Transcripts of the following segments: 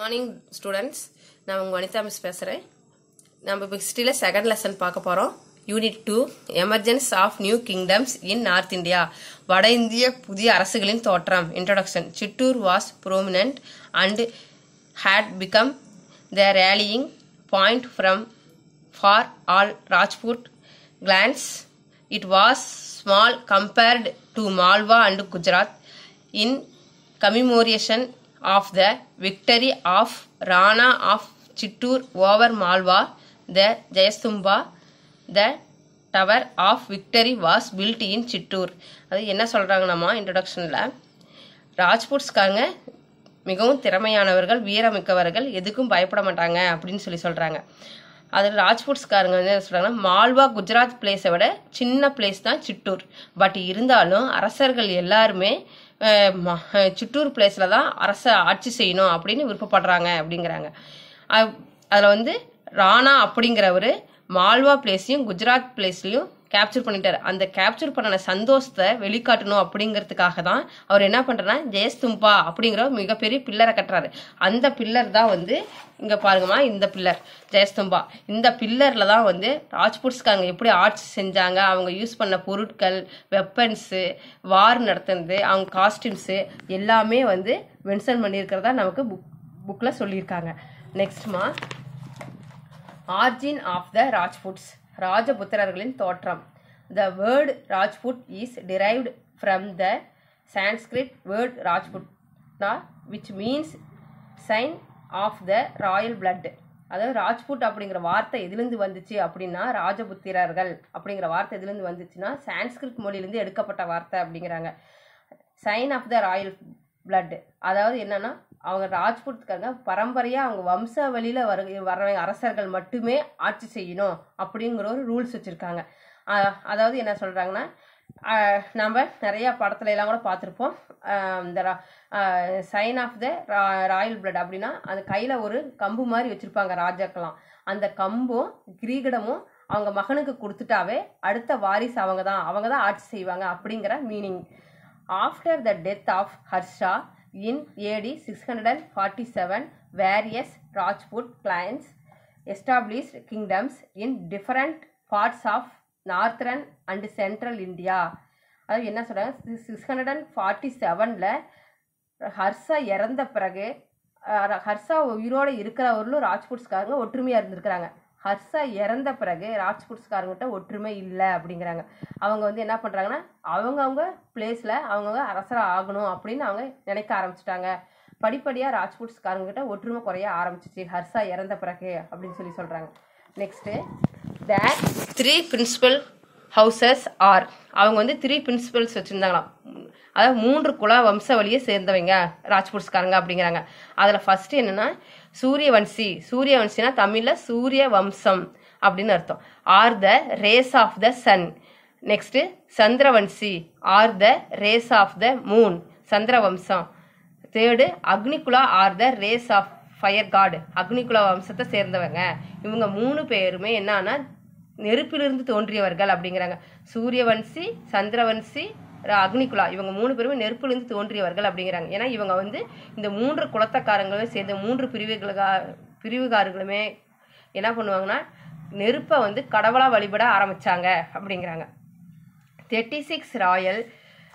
Morning students நான் உங்கள் Vanitha miss பேசுகிறேன் நம்ம இப்போ ஹிஸ்ட்ரியில் செகண்ட் லெசன் பார்க்க போகிறோம் unit two emergence of new kingdoms in North India வட இந்திய புதிய அரசுகளின் தோற்றம் introduction Chittor was prominent and had become the rallying point from for all Rajput clans. It was small compared to Malwa and Gujarat in commemoration of the victory of Rana of Chittoor over Malwa. The Jayastumba, the tower of victory was built in Chittoor. அது என்ன சொல்றாங்கன்னாமா இன்ட்ரடக்ஷனில் ராஜ்புட்ஸ்காரங்க மிகவும் திறமையானவர்கள் வீரமிக்கவர்கள் எதுக்கும் பயப்பட மாட்டாங்க அப்படின்னு சொல்லி சொல்றாங்க அதில் ராஜ்புட்ஸ்காரங்க வந்து என்ன சொல்றாங்கன்னா மால்வா குஜராத் பிளேஸை விட சின்ன பிளேஸ் தான் சிட்டூர் பட் இருந்தாலும் அரசர்கள் எல்லாருமே அஹ், ம- அஹ், சிட்டூர் பிளேஸ்ல தான் அரச ஆட்சி செய்யணும் அப்படின்னு விருப்பப்படுறாங்க அப்படிங்கிறாங்க அதில் வந்து ராணா அப்படிங்கிறவர் மால்வா பிளேஸையும் குஜராத் பிளேஸ்லையும் கேப்சர் பண்ணிட்டாரு அந்த கேப்சர் பண்ணன சந்தோஷத்தை வெளிக்காட்டணும் அப்படிங்கிறதுக்காக தான் அவர் என்ன பண்றாருன்னா ஜெயஸ்தும்பா அப்படிங்கிற ஒரு மிகப்பெரிய பில்லரை கட்டுறாரு அந்த பில்லர் தான் வந்து இங்க பாருங்கம்மா இந்த பில்லர் ஜெயஸ்தும்பா இந்த பில்லர்ல தான் வந்து ராஜ்புட்ஸ்காரங்க எப்படி ஆட்சி செஞ்சாங்க அவங்க யூஸ் பண்ண பொருட்கள் வெப்பன்ஸு வார் நடத்துனது அவங்க காஸ்டியூம்ஸு எல்லாமே வந்து மென்ஷன் பண்ணியிருக்கிறதா நமக்கு புக் புக்கில் சொல்லியிருக்காங்க நெக்ஸ்ட்மா ஆர்ஜின் ஆஃப் த ராஜ்புட்ஸ் ராஜபுத்திரர்களின் தோற்றம் the word Rajput is derived from the Sanskrit word Rajputana which means sign of the royal blood அதாவது ராஜ்புட் அப்படிங்கிற வார்த்தை எதுலேருந்து வந்துச்சு அப்படின்னா ராஜபுத்திரர்கள் அப்படிங்கிற வார்த்தை எதுலேருந்து வந்துச்சுன்னா சான்ஸ்கிரிட் மொழியிலேருந்து எடுக்கப்பட்ட வார்த்தை அப்படிங்கிறாங்க sign of the royal blood அதாவது என்னன்னா அவங்க ராஜ்புட்காரங்க பரம்பரையா அவங்க வம்சாவளியில வர வர்றவங்க அரசர்கள் மட்டுமே ஆட்சி செய்யணும் அப்படிங்கிற ஒரு ரூல்ஸ் வச்சிருக்காங்க அஹ் அதாவது என்ன சொல்றாங்கன்னா அஹ் நம்ம நிறைய படத்துல எல்லாம் கூட பார்த்துருப்போம் அஹ் இந்த sign of the royal blood அப்படின்னா அந்த கையில ஒரு கம்பு மாதிரி வச்சிருப்பாங்க ராஜாக்கெல்லாம் அந்த கம்பும் கிரீகடமும் அவங்க மகனுக்கு கொடுத்துட்டாவே அடுத்த வாரிசு அவங்க தான் அவங்க தான் ஆட்சி செய்வாங்க அப்படிங்கிற meaning After the death of Harsha in AD 647, various Rajput clans established kingdoms in different parts of northern and central India. அதாவது என்ன சொல்றாங்க சிக்ஸ் ஹண்ட்ரட் அண்ட் ஃபார்ட்டி செவனில் ஹர்ஷா இறந்த பிறகு அஹ், ஹர்ஷா உயிரோடு இருக்கிறவர்களும் ராஜ்புட்ஸ்காரங்க ஒற்றுமையாக இருந்திருக்கிறாங்க ஹர்ஷா இறந்த பிறகு ராஜ்புட்ஸ்காரங்கிட்ட ஒற்றுமை இல்லை அப்படிங்கிறாங்க அவங்க வந்து என்ன பண்ணுறாங்கன்னா அவங்கவுங்க பிளேஸில் அவங்கவுங்க அரசராக ஆகணும் அப்படின்னு அவங்க நினைக்க ஆரம்பிச்சிட்டாங்க படிப்படியாக ராஜ்புட்ஸ்காரங்கிட்ட ஒற்றுமை குறைய ஆரம்பிச்சிச்சு ஹர்ஷா இறந்த பிறகு அப்படின்னு சொல்லி சொல்கிறாங்க next the three principal houses are அவங்க வந்து த்ரீ பிரின்சிபல்ஸ் வச்சுருந்தாங்களாம் அதாவது மூன்று குல வம்சாவளியை சேர்ந்தவங்க ராஜ்புட்ஸ்காரங்க அப்படிங்கிறாங்க அதில் ஃபர்ஸ்ட் என்னன்னா சூரியவன்சி சூரியவன்சினா தமிழில் சூரிய வம்சம் அப்படின்னு அர்த்தம் are the race of the sun next Chandravanshi are the race of the moon சந்திரவம்சம் third Agnikula are the race of fire god Agnikula வம்சத்தை சேர்ந்தவங்க இவங்க மூணு பேருமே என்னன்னா நெருப்பிலிருந்து தோன்றியவர்கள் அப்படிங்கிறாங்க சூரியவன்சி சந்திரவன்சி ர- அக்னிகுலா இவங்க மூணு பேருமே நெருப்பிலிருந்து தோன்றியவர்கள் அப்படிங்கிறாங்க ஏன்னா இவங்க வந்து இந்த மூன்று குலத்தக்காரங்களும் சேர்ந்த மூன்று பிரிவுகளுக்கா பிரிவுகாரர்களுமே என்ன பண்ணுவாங்கன்னா நெருப்பை வந்து கடவுளா வழிபட ஆரம்பிச்சாங்க அப்படிங்கிறாங்க thirty six royal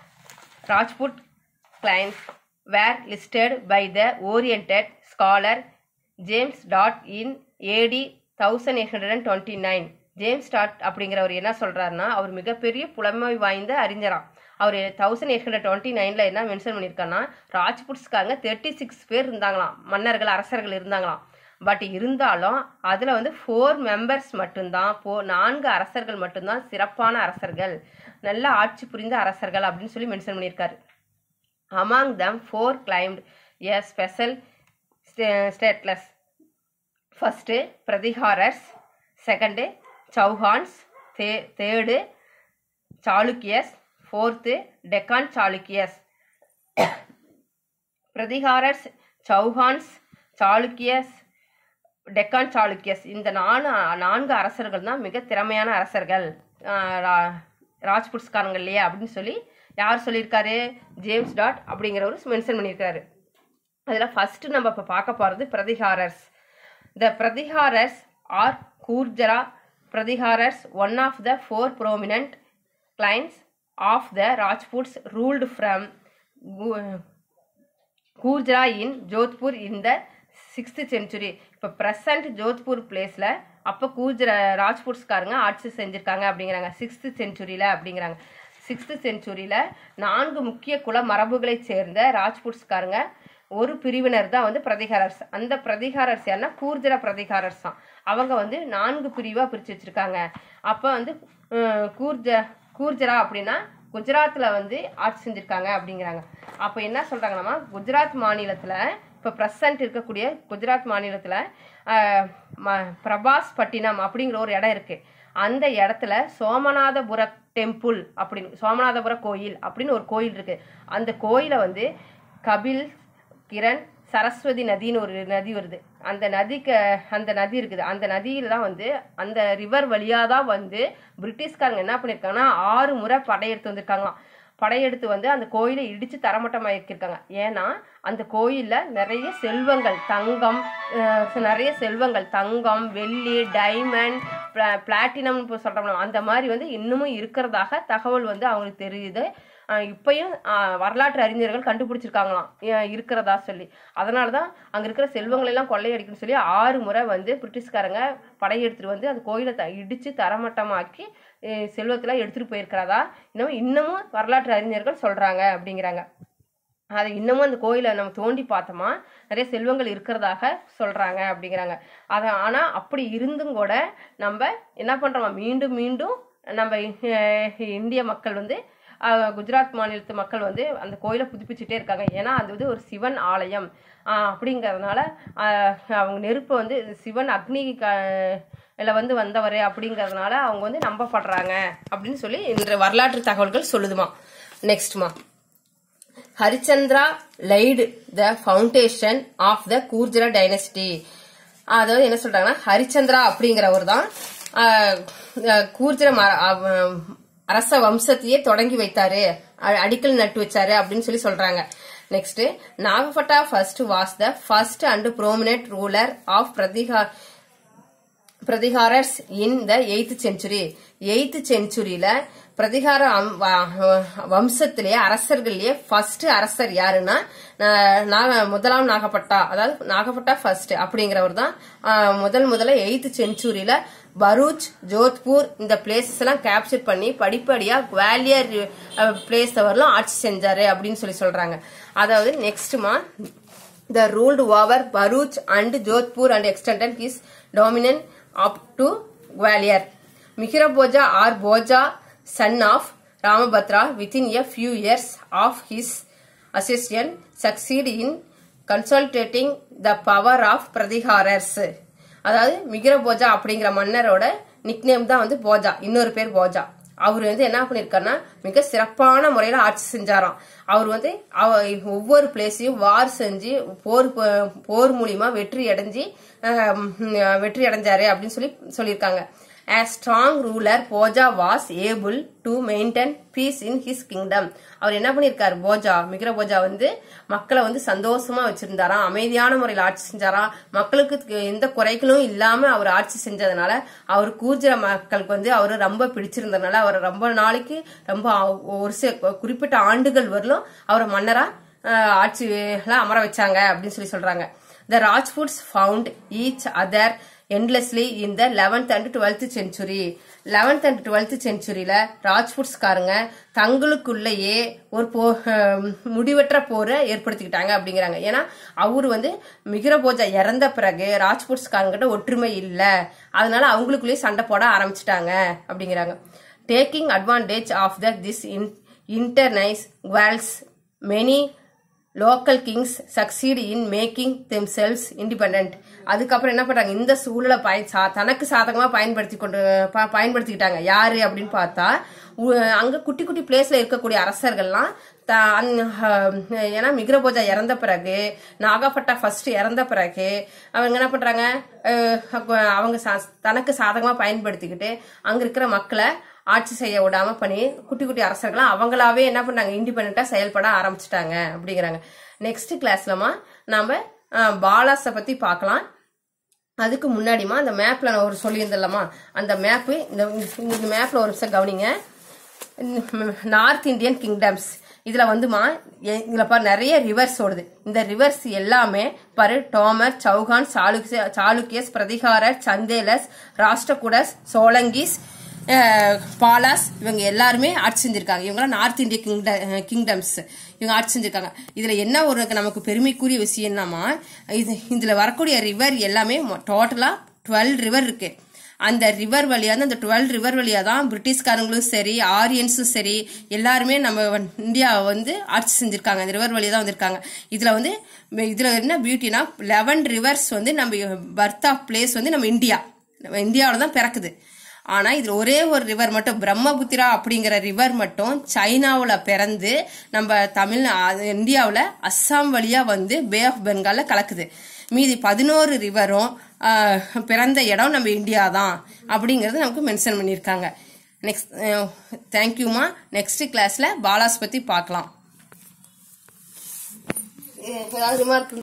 Rajput clans were listed by the oriented scholar James Dot in AD 1829. James Tod அப்படிங்கிறவர் என்ன சொல்றாருன்னா அவர் மிகப்பெரிய புலமை வாய்ந்த அறிஞராம் அவர் தௌசண்ட் எயிட் ஹண்ட்ரட் டுவெண்ட்டி நைன்ல என்ன மென்ஷன் பண்ணியிருக்காருன்னா ராஜ்புட்ஸ்காரங்க தேர்ட்டி சிக்ஸ் பேர் இருந்தாங்களாம் மன்னர்கள் அரசர்கள் இருந்தாங்களாம் பட் இருந்தாலும் அதுல வந்து ஃபோர் மெம்பர்ஸ் மட்டும்தான் போ நான்கு அரசர்கள் மட்டும்தான் சிறப்பான அரசர்கள் நல்ல ஆட்சி புரிந்த அரசர்கள் அப்படின்னு சொல்லி மென்ஷன் பண்ணியிருக்காரு among them four claimed a special sta- status first Pratiharas second Chauhans தே தேர்டு சாளுக்கியஸ் ஃபோர்த்து டெக்கான் சாளுக்கியஸ் பிரதிகாரர்ஸ் சௌஹான்ஸ் சாளுக்கியஸ் டெக்கான் சாளுக்கியஸ் இந்த நாலு நான்கு அரசர்கள் தான் மிக திறமையான அரசர்கள் ஆஹ் ரா- ராஜ்புட்ஸ்காரங்க இல்லையா அப்படின்னு சொல்லி யார் சொல்லியிருக்காரு ஜேம்ஸ் டாட் அப்படிங்கிறவர் மென்ஷன் பண்ணியிருக்காரு அதில் ஃபஸ்ட்டு நம்ம இப்போ பார்க்க போகிறது Pratiharas the Pratiharas are Gurjara Pratiharas one of the four prominent clans of the Rajputs ruled from Gurjara in Jodhpur in the sixth century இப்போ ப்ரெசன்ட் ஜோத்பூர் பிளேஸில் அப்போ கூர்ஜரா ராஜ்புட்ஸ்காரங்க ஆட்சி செஞ்சுருக்காங்க அப்படிங்கிறாங்க சிக்ஸ்த் செஞ்சுரியில் அப்படிங்கிறாங்க சிக்ஸ்த் செஞ்சுரியில் நான்கு முக்கிய குல மரபுகளைச் சேர்ந்த ராஜ்புட்ஸ்காரங்க ஒரு பிரிவினர் தான் வந்து பிரதிகாரர்ஸ் அந்த பிரதிகாரர்ஸ் யாருன்னா கூர்ஜர பிரதிகாரர்ஸ் தான் அவங்க வந்து நான்கு பிரிவாக பிரித்து வச்சுருக்காங்க அப்போ வந்து அஹ், கூர்ஜ கூர்ஜரா அப்படின்னா குஜராத்தில் வந்து ஆட்சி செஞ்சுருக்காங்க அப்படிங்கிறாங்க அப்போ என்ன சொல்கிறாங்கன்னா குஜராத் மாநிலத்தில் இப்போ ப்ரெசன்ட் இருக்கக்கூடிய குஜராத் மாநிலத்தில் பிரபாஸ் பட்டினம் அப்படிங்கிற ஒரு இடம் இருக்குது அந்த இடத்துல சோமநாதபுர டெம்பிள் அப்படின்னு சோமநாதபுர கோயில் அப்படின்னு ஒரு கோயில் இருக்குது அந்த கோயிலை வந்து கபில் கிரண் சரஸ்வதி நதின்னு ஒரு நதி வருது அந்த நதிக்கு அந்த நதி இருக்குது அந்த நதியில தான் வந்து அந்த ரிவர் வழியாக தான் வந்து பிரிட்டிஷ்காரங்க என்ன பண்ணியிருக்காங்கன்னா ஆறு முறை படையெடுத்து வந்திருக்காங்களாம் படையெடுத்து வந்து அந்த கோயிலை இடித்து தரமட்டமாக்கியிருக்காங்க ஏன்னா அந்த கோயிலில் நிறைய செல்வங்கள் தங்கம் அஹ், நிறைய செல்வங்கள் தங்கம் வெள்ளி டைமண்ட் பிளாட்டினம் இப்போ சொல்கிறோம்ல அந்த மாதிரி வந்து இன்னமும் இருக்கிறதாக தகவல் வந்து அவங்களுக்கு தெரியுது அஹ், இப்பயும் அஹ், வரலாற்று அறிஞர்கள் கண்டுபிடிச்சிருக்காங்களாம் அஹ், இருக்கிறதா சொல்லி அதனால தான் அங்கே இருக்கிற செல்வங்களை எல்லாம் கொள்ளையடிக்கணும்னு சொல்லி ஆறு முறை வந்து பிரிட்டிஷ்காரங்க படையெடுத்துட்டு வந்து அந்த கோயிலை த இடித்து தரமட்டமாக்கி அஹ், செல்வத்தெல்லாம் எடுத்துகிட்டு போயிருக்கிறதா இன்னும் இன்னமும் வரலாற்று அறிஞர்கள் சொல்கிறாங்க அப்படிங்கிறாங்க அது இன்னமும் அந்த கோயிலை நம்ம தோண்டி பார்த்தோமா நிறைய செல்வங்கள் இருக்கிறதாக சொல்கிறாங்க அப்படிங்கிறாங்க அதை ஆனால் அப்படி இருந்தும் கூட நம்ம என்ன பண்ணுறோமா மீண்டும் மீண்டும் நம்ம அஹ், இந்திய மக்கள் வந்து அஹ், குஜராத் மாநிலத்து மக்கள் வந்து அந்த கோயிலை புதுப்பிச்சுட்டே இருக்காங்க ஏன்னா அது வந்து ஒரு சிவன் ஆலயம் அஹ், அப்படிங்கறதுனால அஹ், அவங்க நெருப்பை வந்து சிவன் அக்னி க இல்ல வந்து வந்தவர் அப்படிங்கறதுனால அவங்க வந்து நம்பப்படுறாங்க அப்படின்னு சொல்லி இன்று வரலாற்று தகவல்கள் சொல்லுதுமா நெக்ஸ்ட்மா Harichandra laid the foundation of the Gurjara dynasty அதாவது என்ன சொல்றாங்கன்னா ஹரிச்சந்திரா அப்படிங்கிறவர் தான் ஆஹ், ஆஹ், கூர்ஜர ம- அவ- அரச வம்சத்தையே தொடங்கி வைத்தாரு அ- அடிக்கல் நட்டு வச்சாரு அப்படின்னு சொல்லி சொல்றாங்க next Nagabhata first was the first and prominent ruler of பிரதிகா Pratiharas in the eighth century eighth செஞ்சுரியில பிரதிகார அம்- வ- வம்சத்திலேயே அரசர்கள்லயே ஃபர்ஸ்ட் அரசர் யாருன்னா நா- நாக முதலாம் நாகப்பட்டா அதாவது நாகப்பட்டா ஃபர்ஸ்ட் அப்படிங்கிறவர் தான் ஆஹ், முதல் முதல்ல எய்த் செஞ்சுரியில பரூச் ஜோத்பூர் இந்த பிளேசஸ் எல்லாம் கேப்சர் பண்ணி படிப்படியா குவாலியர் பிளேஸ் வரலாம் ஆட்சி செஞ்சாரு அப்படின்னு சொல்லி சொல்றாங்க அதாவது நெக்ஸ்ட்மா The ruled over Baruch and Jodhpur and extended his dominion up to Gwalior. Mihira Bhoja or Bhoja, son of Ramabhadra, within a few years of his accession, succeed in consolidating the power of Pradiharars. அதாவது மிகிர போஜா அப்படிங்கிற மன்னரோட nickname தான் வந்து போஜா இன்னொரு பேர் போஜா அவர் வந்து என்ன பண்ணிருக்காருன்னா மிக சிறப்பான முறையில ஆட்சி செஞ்சாராம் அவர் வந்து அவ- ஒவ்வொரு பிளேஸையும் வார் செஞ்சு போர் ப- போர் மூலியமா வெற்றி அடைஞ்சு ஆஹ், வெற்றி அடைஞ்சாரு அப்படின்னு சொல்லி சொல்லியிருக்காங்க A strong ruler, Bhoja was able to maintain peace in his kingdom. அவர் என்ன பண்ணிருக்காரு போஜா மிகிர போஜா வந்து மக்களை வந்து சந்தோஷமா வச்சிருந்தாராம் அமைதியான முறையில் ஆட்சி செஞ்சாராம் மக்களுக்கு எந்த குறைகளும் இல்லாம அவர் ஆட்சி செஞ்சதுனால அவர் கூர்ஜர மக்களுக்கு வந்து அவர் ரொம்ப பிடிச்சிருந்ததுனால அவர் ரொம்ப நாளைக்கு ரொம்ப ஒரு சில குறிப்பிட்ட ஆண்டுகள் வரலும் அவரை மன்னரா ஆஹ், ஆட்சியில அமர வச்சாங்க அப்படின்னு சொல்லி சொல்றாங்க the Rajputs fought each other endlessly in the eleventh and twelfth century eleventh and twelfth செஞ்சுரியில ராஜ்புட்ஸ்காரங்க தங்களுக்குள்ளேயே ஒரு போ அஹ் முடிவற்ற போரை ஏற்படுத்திக்கிட்டாங்க அப்படிங்கிறாங்க ஏன்னா அவர் வந்து மிகிரபோஜா இறந்த பிறகு ராஜ்புட்ஸ்காரங்கிட்ட ஒற்றுமை இல்லை அதனால அவங்களுக்குள்ளேயே சண்டை போட ஆரம்பிச்சிட்டாங்க அப்படிங்கிறாங்க taking advantage of the this internecine quarrels many local kings succeed in making themselves independent அதுக்கப்புறம் என்ன பண்றாங்க இந்த சூழலை பயன் சா- தனக்கு சாதகமா பயன்படுத்தி கொண்டு ப- பயன்படுத்திக்கிட்டாங்க யாரு அப்படின்னு பார்த்தா உ- அங்க குட்டி குட்டி பிளேஸ்ல இருக்கக்கூடிய அரசர்கள்லாம் த- அந்- ஹம், ஏன்னா மிக்ரபோஜா இறந்த பிறகு நாகப்பட்டா ஃபர்ஸ்ட் இறந்த பிறகு அவங்க என்ன பண்றாங்க அஹ், அப்ப அவங்க சா- தனக்கு சாதகமா பயன்படுத்திக்கிட்டு அங்க இருக்கிற மக்களை ஆட்சி செய்ய விடாம பண்ணி குட்டி குட்டி அரசர்கள்லாம் அவங்களாவே என்ன பண்ணாங்க இண்டிபெண்டா செயல்பட ஆரம்பிச்சிட்டாங்க அப்படிங்கிறாங்க நெக்ஸ்ட் கிளாஸ்லமா நாம பாலாஸை பத்தி பார்க்கலாம் அதுக்கு முன்னாடிமா அந்த மேப்ல நான் ஒரு சொல்லியிருந்தேன்லமா அந்த மேப்பு இந்த இந்த மேப்ல ஒரு நிமிஷம் கவனிங்க நார்த் இந்தியன் கிங்டம்ஸ் இதுல வந்துமா எ- இதுல பாரு நிறைய ரிவர்ஸ் ஓடுது இந்த ரிவர்ஸ் எல்லாமே பாரு டோமர் சௌகான் சாளுக்கிய சாளுக்கியஸ் பிரதிகாரர் சந்தேலஸ் ராஷ்டிரகூடஸ் சோலங்கிஸ் அஹ், பாலாஸ் இவங்க எல்லாருமே ஆட்சி செஞ்சிருக்காங்க இவங்களாம் நார்த் இந்திய கிங்ட கிங்டம்ஸ் இவங்க ஆட்சி செஞ்சிருக்காங்க இதுல என்ன ஒரு நமக்கு பெருமைக்குரிய விஷயம்னாமா இது இதுல வரக்கூடிய ரிவர் எல்லாமே டோட்டலா டுவெல் ரிவர் இருக்கு அந்த ரிவர் வழியா தான் அந்த டுவெல் ரிவர் வழியா தான் பிரிட்டிஷ்காரங்களும் சரி ஆரியன்ஸும் சரி எல்லாருமே நம்ம வ- இந்தியாவை வந்து ஆட்சி செஞ்சிருக்காங்க அந்த ரிவர் வழியா தான் வந்திருக்காங்க இதுல வந்து ம- இதுல என்ன பியூட்டினா லெவன் ரிவர்ஸ் வந்து நம்ம பர்த் ஆஃப் பிளேஸ் வந்து நம்ம இந்தியா நம்ம இந்தியாவில தான் பிறக்குது ஆனா இதுல ஒரே ஒரு ரிவர் மட்டும் பிரம்மபுத்திரா அப்படிங்கிற ரிவர் மட்டும் சைனாவுல பிறந்து நம்ம தமிழ் இந்தியாவுல அஸ்ஸாம் வழியா வந்து பே ஆஃப் பெங்கால்ல கலக்குது மீதி பதினோரு ரிவரும் பிறந்த இடம் நம்ம இந்தியா தான் அப்படிங்கறது நமக்கு மென்ஷன் பண்ணியிருக்காங்க நெக்ஸ்ட் தேங்க்யூமா நெக்ஸ்ட் கிளாஸ்ல பாலாஸ் பத்தி பார்க்கலாம் ஏதாவது ரிமார்க்